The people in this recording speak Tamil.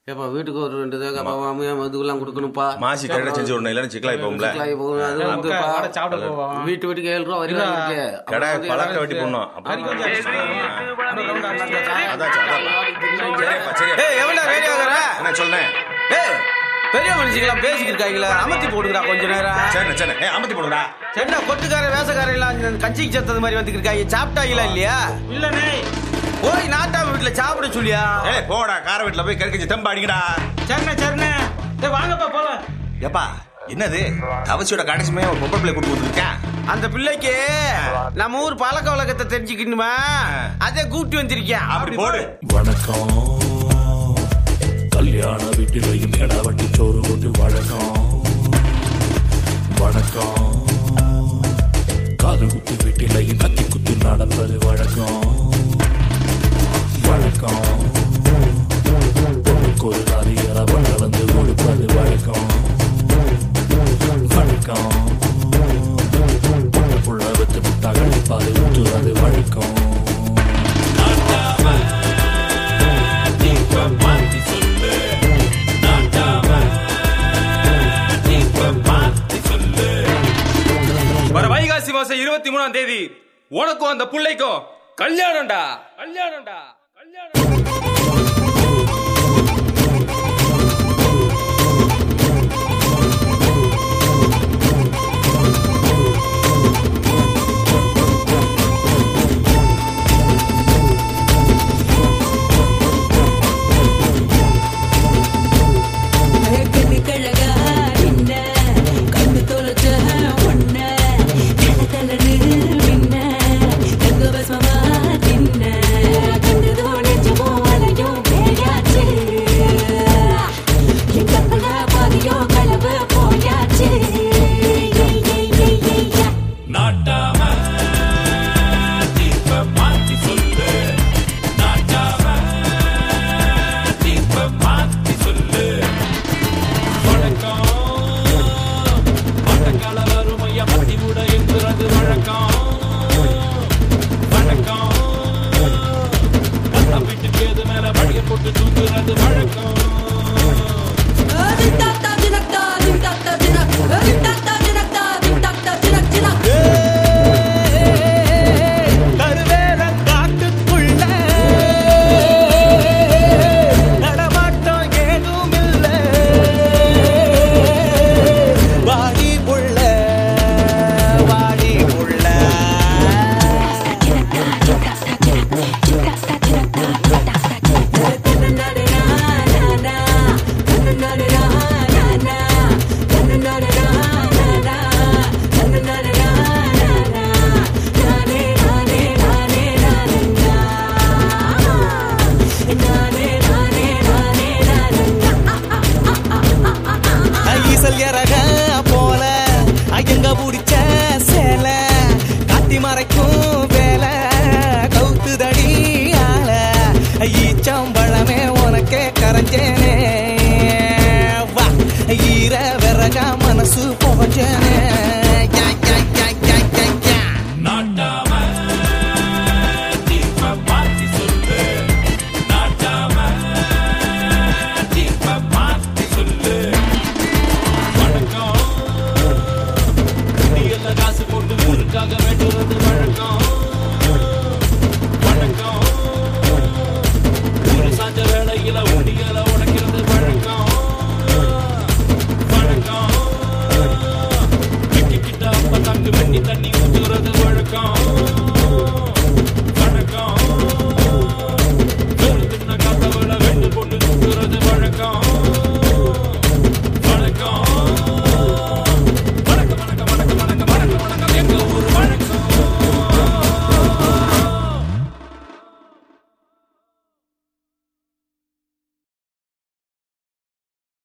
ஏப்பா வீட்டுக்கு ஒரு ரெண்டு தேவை மாமியா மதுக்கெல்லாம் கொடுக்கணும்ப்பா மாசி கரெக்டா செஞ்சு விடணும் இல்லைன்னு சிக்கலாய் போகும்ல சிக்கலாகி போகும். அது வந்து உட்கார், பா- வாடா, சாப்பிட போவோம். வீட்டு வீட்டுக்கு ஏழு ரூபா வரி இருக்கு கடை பழக்க வெட்டி போடணும் அரி கொஞ்சம் அப்புறம் அடிச்சு round அடிச்சு. அதாச்சு அதான் சரிப்பா சரி ஏய் எவ்வளவு ரெடி ஆகுற என்ன சொல்றேன் ஏய் பெரிய மனுஷங்களாம் பேசிக்கிட்டு இருக்காங்களா அமர்த்தி போடுங்கடா கொஞ்ச நேரம் சரி சரி ஏ அமத்தி போடுடா என்ன கொட்டுக்கார வேசக்கார எல்லாம் இந்த கஞ்சிக்கு சேர்த்தது மாதிரி வந்துட்டு இருக்காங்க சாப்பிட்டாங்களா இல்லையா இல்லண்ணே போய் நாட்டாம வீட்டுல சாப்பிட சொல்லியா ஏய் போடா கார வீட்டுல போய் கிழக்கு தெம்பு அடிங்கடா சரிண்ணே சரிண்ணே டேய் வாங்கப்பா போலாம் ஏப்பா என்னது தவசியோட கடைசிமே ஒரு பொம்பளை பிள்ளை கொடுத்து வந்துருக்கேன் அந்த பிள்ளைக்கு நம்ம ஊர் பழக்க வழக்கத்தை தெரிஞ்சுக்கணுமா அதை கூப்பிட்டு வந்திருக்கேன் அப்படி போடு வணக்கம் கல்யாண வீட்டிலையும் கடவட்டி சோறு போட்டு வழக்கம் வணக்கம் காது குத்து வீட்டிலையும் கத்தி குத்து நடப்பது வழக்கம் வழக்கம் பொண்ணுக்கு ஒரு அதிகார கலந்து கொடுப்பது வழக்கம் வழக்கம் பொண்ணு புள்ள வித்து முட்டா கழிப்பாது ஊற்றுறது வழக்கம் வர வைகாசி மாசம் இருபத்தி மூணாம் தேதி உனக்கும் அந்த புள்ளைக்கும் கல்யாணம்டா கல்யாணம்டா கல்யாணம் கண்ணு கழகா நின்ன கண்ணு தொலைச்ச ஒன்ன தல தலனு மின்ன தங்க பஸ்மமா தின்ன கண்ணு தோணிச்சமோ அலையும் பேயாச்சு என் கப்பல பாதியோ களவு போயாச்சு ஏய், ஏய், ஏய், ஏய், யா. நாட்டாம தீப மாத்தி சொல்லு நாட்டாம தீப மாத்தி சொல்லு வணக்கம் வணக்கால வறுமைய பத்தி கூட என்கிறது வழக்கம் வணக்கம் கண்ணம் வீட்டு கேது மேல வழிய போட்டு தூக்குறது வழக்கம் Dim tak tak jinak tak, dim tak tak jinak, dim tak tak jinak tak, dim tak tak jinak jinak. கருவேல காட்டுக்குள்ள நடமாட்டம் ஏதும் இல்ல வாடி புள்ள வாடி புள்ள ஈசல் இறக போல எங்க பிடிச்ச சேலை காட்டி மறைக்கும் வேலை கவுத்துதடி ஆள ஈச்சம்பழமே உனக்கே கரைஞ்சேனே வா ஈர விறகா மனசு போச்சேனே யா, யா, யா, யா, யா, யா. நாட்டாம தீப மாத்தி சொல்லு நாட்டாம தீப மாத்தி சொல்லு வணக்கம் குடியல்ல காசு போட்டு ஊருக்காக வேண்டுறது வழக்கம் வணக்கம் ஊரு சாஞ்ச வேலையில உண்டியல உடைக்கிறது வழக்கம் வணக்கம் வெட்டிக்கிட்ட அப்ப தங்கு வெட்டி தண்ணி ஊத்துறது வழக்கம் வணக்கம் வெறுத்துன காத்தவள வெண்டு போட்டு தூக்குறது வழக்கம்